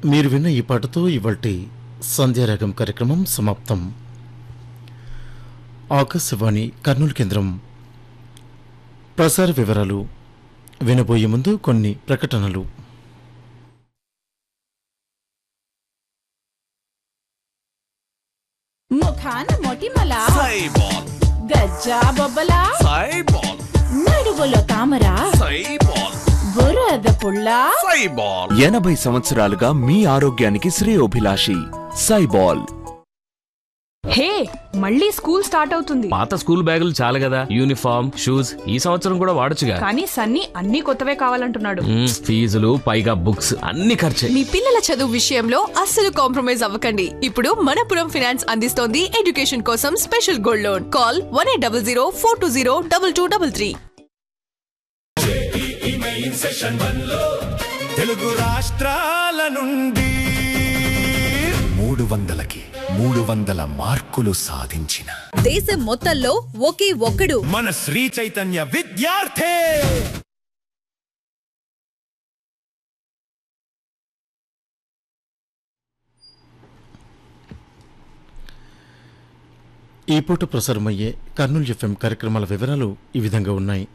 మీరు విన్న ఈ పాటతో ఇవాల్టి సంధ్యారాగం కార్యక్రమం సమాప్తం ఆకాశవాణి కర్నూలు కేంద్రం ప్రసార వివరాలు వినబోయే ముందు కొన్ని ప్రకటనలు ముఖాన మొటిమల సైబాల్ గజ్జా బొబ్బల సైబాల్ నడువులో తామర సైబాల్ బురద పుల్ల సైబాల్ ఎనభై సంవత్సరాలుగా మీ ఆరోగ్యానికి శ్రేయోభిలాషి సైబాల్ హే మళ్ళీ స్కూల్ స్టార్ట్ అవుతుంది పాత స్కూల్ బ్యాగులు చాలు కదా యూనిఫామ్ షూస్ ఈ సంవత్సరం కూడా వాడొచ్చుగా కానీ సన్నీ అన్ని కొత్తవే కావాలంటున్నాడు మ్మ్, ఫీజులు పైగా బుక్స్ అన్ని ఖర్చే మీ పిల్లల చదువు విషయంలో అస్సలు కాంప్రమైజ్ అవ్వకండి ఇప్పుడు మనపురం ఫైనాన్స్ అందిస్తోంది ఎడ్యుకేషన్ కోసం special gold loan call one eight double zero four two zero double two double three Telugu రాష్ట్రాల నుండి మూడు వందలకి మూడు వందల మార్కులు సాధించిన దేశం మొత్తంలో ఒకే ఒక్కడు మన శ్రీ చైతన్య విద్యార్థి ఈ పూట ప్రసారమయ్యే కర్నూలు ఎఫ్ఎం కార్యక్రమాల వివరాలు ఈ విధంగా ఉన్నాయి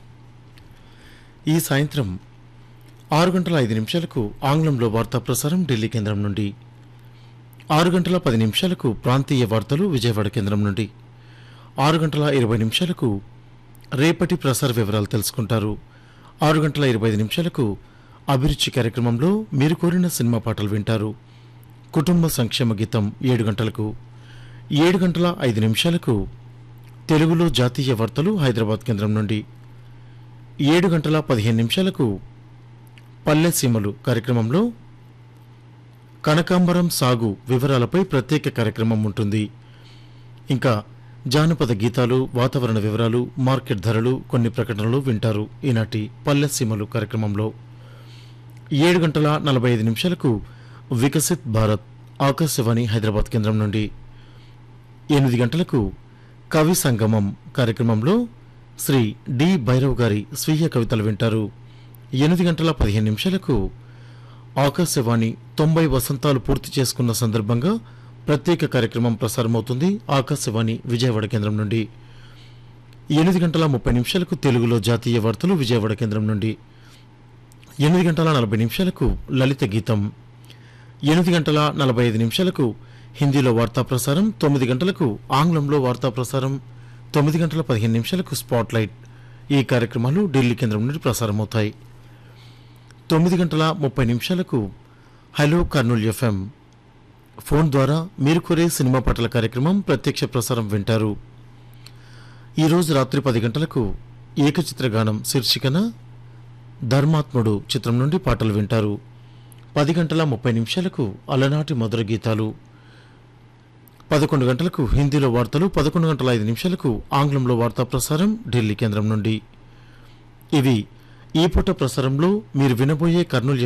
ఈ సాయంత్రం ఆరు గంటల ఐదు నిమిషాలకు ఆంగ్లంలో వార్తా ప్రసారం ఢిల్లీ కేంద్రం నుండి ఆరు గంటల పది నిమిషాలకు ప్రాంతీయ వార్తలు విజయవాడ కేంద్రం నుండి ఆరు గంటల ఇరవై నిమిషాలకు రేపటి ప్రసార వివరాలు తెలుసుకుంటారు ఆరు గంటల ఇరవై ఐదు నిమిషాలకు అభిరుచి కార్యక్రమంలో మీరు కోరిన సినిమా పాటలు వింటారు కుటుంబ సంక్షేమ గీతం ఏడు గంటలకు ఏడు గంటల ఐదు నిమిషాలకు తెలుగులో జాతీయ వార్తలు హైదరాబాద్ కేంద్రం నుండి ఏడు గంటల పదిహేను నిమిషాలకు పల్లె సీమలు కార్యక్రమంలో కనకాంబరం సాగు వివరాలపై ప్రత్యేక కార్యక్రమం ఉంటుంది ఇంకా జానపద గీతాలు వాతావరణ వివరాలు మార్కెట్ ధరలు కొన్ని ప్రకటనలు వింటారు ఈనాటి పల్లె సీమలు కార్యక్రమంలో ఏడు గంటల నలభై ఐదు నిమిషాలకు వికసిత్ భారత్ ఆకాశవాణి హైదరాబాద్ కేంద్రం నుండి ఎనిమిది గంటలకు కవి సంగమం కార్యక్రమంలో శ్రీ డి భైరవ్ గారి స్వీయ కవితలు వింటారు ఎనిమిది గంటల పదిహేను నిమిషాలకు ఆకాశవాణి తొంభై వసంతాలు పూర్తి చేసుకున్న సందర్భంగా ప్రత్యేక కార్యక్రమం ప్రసారమవుతుంది ఆకాశవాణి విజయవాడ కేంద్రం నుండి ఎనిమిది గంటల ముప్పై నిమిషాలకు తెలుగులో జాతీయ వార్తలు విజయవాడ కేంద్రం నుండి ఎనిమిది గంటల నలభై నిమిషాలకు లలిత గీతం ఎనిమిది గంటల నలభై ఐదు నిమిషాలకు హిందీలో వార్తా ప్రసారం తొమ్మిది గంటలకు ఆంగ్లంలో వార్తా ప్రసారం తొమ్మిది గంటల పదిహేను నిమిషాలకు స్పాట్ లైట్ ఈ కార్యక్రమాలు ఢిల్లీ కేంద్రం నుండి ప్రసారమవుతాయి తొమ్మిది గంటల ముప్పై నిమిషాలకు హలో కర్నూలు ఎఫ్ఎం ఫోన్ ద్వారా మీరు కోరే సినిమా పాటల కార్యక్రమం ప్రత్యక్ష ప్రసారం వింటారు ఈరోజు రాత్రి పది గంటలకు ఏకచిత్రగానం శీర్షికన ధర్మాత్ముడు చిత్రం నుండి పాటలు వింటారు పది గంటల ముప్పై నిమిషాలకు అలనాటి మధుర గీతాలు పదకొండు గంటలకు హిందీలో వార్తలు పదకొండు గంటల ఐదు నిమిషాలకు ఆంగ్లంలో వార్తా ప్రసారం ఢిల్లీ కేంద్రం నుండి ఇవి ఈ పూట ప్రసారంలో మీరు వినబోయే కర్నూలు